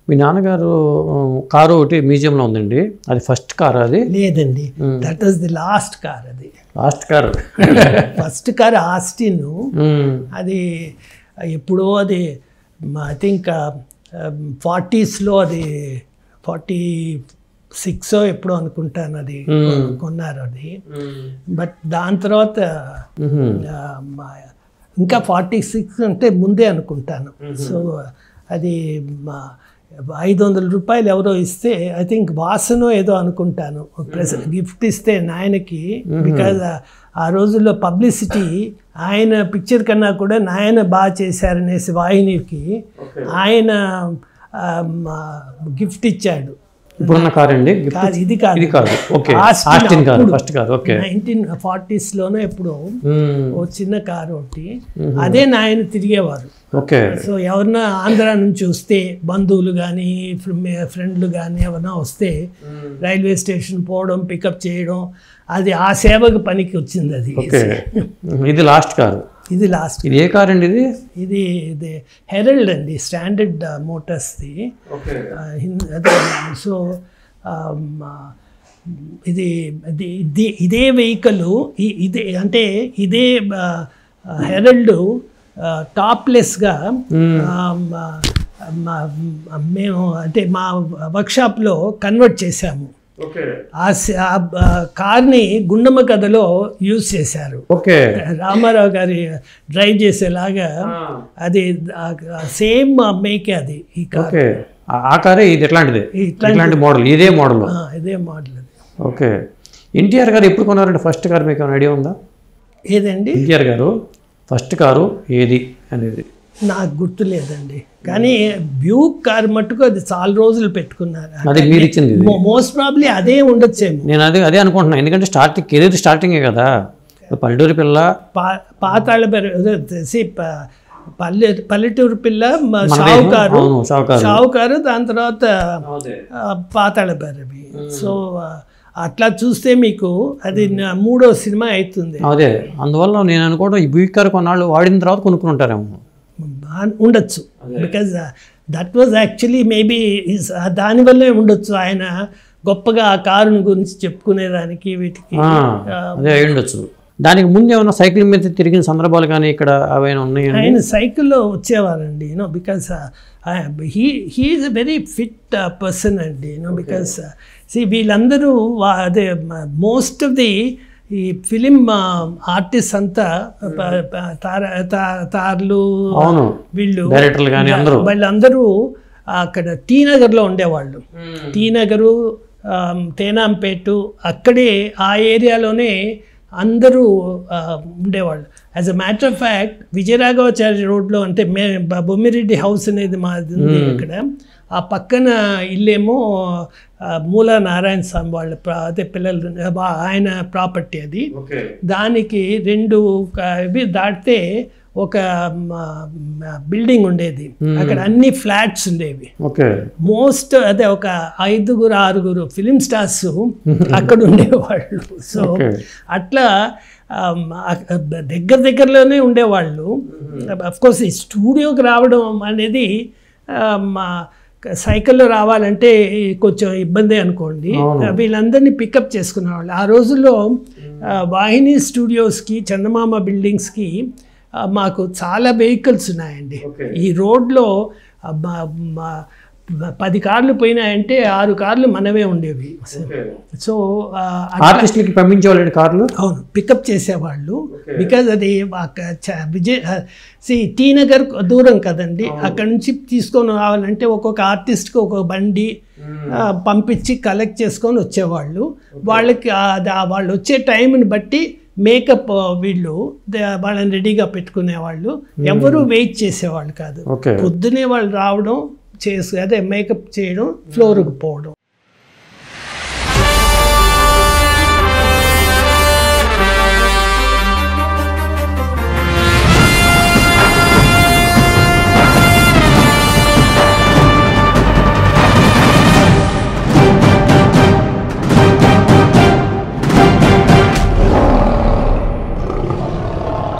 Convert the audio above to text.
మీ నాన్నగారు ఆ, కారు ఒకటి మ్యూజియంలో ఉందండి అది ఫస్ట్ కార్ అది లేదండి that was the last car అది last car first car Austin hmm. అది ఎప్పుడో అది ఐ థింక్ ఫార్టీస్లో అది ఫార్టీ సిక్స్ ఎప్పుడో అనుకుంటాను అది కొన్నారు అది బట్ దాని తర్వాత మ్మ్. ఆ, మా- ఇంకా ఫార్టీ సిక్స్ అంటే ముందే అనుకుంటాను సో అది మా ఐదు వందల రూపాయలు ఎవరో ఇస్తే ఐ థింక్ వాసన ఏదో అనుకుంటాను ప్రెస్ గిఫ్ట్ ఇస్తే నాయనకి బికాజ్ ఆ రోజుల్లో పబ్లిసిటీ ఆయన పిక్చర్ కన్నా కూడా నాయన బాగా చేశారనేసి వాహినికి ఆయన గిఫ్ట్ ఇచ్చాడు ఇప్పుడున్న కార్ అండి కాదు ఇది కాదు ఇది కాదు ఓకే Aston ఆస్టిన్ కార్ అప్పుడు. ఫస్ట్ కార్ ఓకే నైన్టీన్ ఫార్టీస్లోనే ఎప్పుడో మ్మ్. ఓ చిన్న కారు ఒకటి అదే నాయన తిరిగేవారు ఓకే సో ఎవరన్నా ఆంధ్ర నుంచి వస్తే బంధువులు కానీ ఫ్రెండ్లు కానీ ఎవరన్నా వస్తే రైల్వే స్టేషన్ పోవడం పికప్ చేయడం అది ఆ సేవకు పనికి వచ్చింది అది ఓకే ఇది లాస్ట్ కారు ఇది లాస్ట్ ఇది ఏ కార్ అండి ఇది ఇది ఇది హెరల్డ్ అండి స్టాండర్డ్ మోటార్స్ది ఓకే ఆ, హింద్- అదే సో ఆమ్, ఆ, ఇది ఇది- ఇది ఇదే వెహికల్ ఇదే అంటే ఇదే హెరల్డ్ టాప్లెస్గా మేము అంటే మా వర్క్షాప్లో కన్వర్ట్ చేశాము ఓకే ఆ స- ఆ ఆ కార్ని గుండమ్మ కథలో యూజ్ చేశారు ఓకే రామారావు గారి డ్రైవ్ చేసేలాగా అది సేమ్ మేకే అది ఈ కార్ ఓకే ఆ- ఆ కారే ఇది ఎట్లాంటిది ఇట్లాంటి- ఇట్లాంటి మోడల్ ఇదే మోడల్ ఆ, ఇదే మోడల్ అది ఓకే ఎన్టీఆర్ గారు ఎప్పుడు కొన్నారండి ఫస్ట్ కార్ మీకు ఏమైనా ఐడియా ఉందా ఏదండి ఎన్టీఆర్ గారు ఫస్ట్ కారు ఏది అనేది నాకు గుర్తు లేదండి కానీ వ్యూ కార్ మట్టుకు అది చాలా రోజులు పెట్టుకున్నారు అది మీరు ఇచ్చింది ఇది మోస్ట్ ప్రాబ్లీ అదే ఉండొచ్చేమో నేను అదే అదే అనుకుంటున్నాను ఎందుకంటే స్టార్టింగ్ కెరీర్ స్టార్టింగే కదా పల్లెటూరి పిల్ల పా పాతాళ తెలిసి పల్లె పల్లెటూరు పిల్ల మ- షావుకారు అవును షావుకారు షావుకారు దాని తర్వాత ఆ, పాతాళ భైరవి సో ఆ, అట్లా చూస్తే మీకు అది నా మూడో సినిమా అవుతుంది అదే అందువల్ల నేను అనుకోవడం ఈ బీక్ కార్ కొన్నాళ్ళు వాడిన తర్వాత కొనుక్కుని ఉంటారేమో బా- ఉండొచ్చు because that was actually maybe దానివల్లే ఉండొచ్చు ఆయన గొప్పగా ఆ కారుని గురించి చెప్పుకునేదానికి వీటికి ఆ, అదే అయి ఉండొచ్చు దానికి ముందు ఏమైనా సైకిల్ మీద తిరిగిన సందర్భాలు కానీ ఇక్కడ అవైనా ఉన్నాయండి ఆయన సైకిల్లో వచ్చేవారండి you know because he he is uh very fit person అండి యూనో బికాస్ సి వీళ్ళందరూ వా- అదే మోస్ట్ ఆఫ్ ది ఈ ఫిలిం ఆర్టిస్ట్ అంతా ప- ప- తార తా- తార్లు అవును వీళ్ళు డైరెక్టర్లు కానీ అందరూ వాళ్ళందరూ అక్కడ టీ నగర్లో ఉండేవాళ్ళు టీ నగరు ఆమ్, తేనాంపేటు అక్కడే ఆ ఏరియాలోనే అందరూ ఆ, ఉండేవాళ్ళు as a matter of fact Vijayaraghavacharya రోడ్లో అంటే మే బ- బొమ్మిరెడ్డి హౌస్ అనేది మాది ఉంది ఇక్కడ ఆ పక్కన ఇల్లేమో ఆ, మూలా నారాయణ స్వామి వాళ్ళ ప్రా- అదే పిల్లలు వా- ఆయన ప్రాపర్టీ అది ఓకే దానికి రెండు క- ఇవి దాటితే ఒక బిల్డింగ్ ఉండేది అక్కడ అన్ని ఫ్లాట్స్ ఉండేవి ఓకే మోస్ట్ అదే ఒక ఐదుగురు ఆరుగురు ఫిలిం స్టార్స్ అక్కడ ఉండేవాళ్ళు సో ఓకే అట్లా ఆమ్, అ- దగ్గర దగ్గరలోనే ఉండేవాళ్ళు అఫ్ కోర్స్ ఈ స్టూడియోకి రావడం అనేది ఆమ్, ఆ, సైకిల్లో రావాలంటే కొంచెం ఇబ్బంది అనుకోండి వీళ్ళందరినీ పికప్ చేసుకునేవాళ్ళు ఆ రోజుల్లో ఆ, వాహిని స్టూడియోస్కి చందమామ బిల్డింగ్స్కి ఆ, మాకు చాలా వెహికల్స్ ఉన్నాయండి ఈ రోడ్లో ఆ, మా- మా- పది కార్లు పోయినాయంటే ఆరు కార్లు మనమే ఉండేవి సో ఆ, ఆర్టిస్టులకి పంపించేవాళ్ళండి కార్లు అవును పికప్ చేసేవాళ్ళు బికాజ్ అది అక్క- చ- విజయ్ సి టీ నగర్ దూరం కదండి అక్కడ నుంచి తీసుకొని రావాలంటే ఒక్కొక్క ఆర్టిస్ట్కి ఒక్కొక్క బండి ఆ, పంపించి కలెక్ట్ చేసుకొని వచ్చేవాళ్ళు వాళ్ళకి ఆ- ఆ వాళ్ళు వచ్చే టైంని బట్టి మేకప్ వీళ్ళు దే- వాళ్ళని రెడీగా పెట్టుకునేవాళ్ళు ఎవరు వెయిట్ చేసేవాళ్ళు కాదు ఓకే పొద్దునే వాళ్ళు రావడం చేసు అదే మేకప్ చేయడం ఫ్లోర్కి పోవడం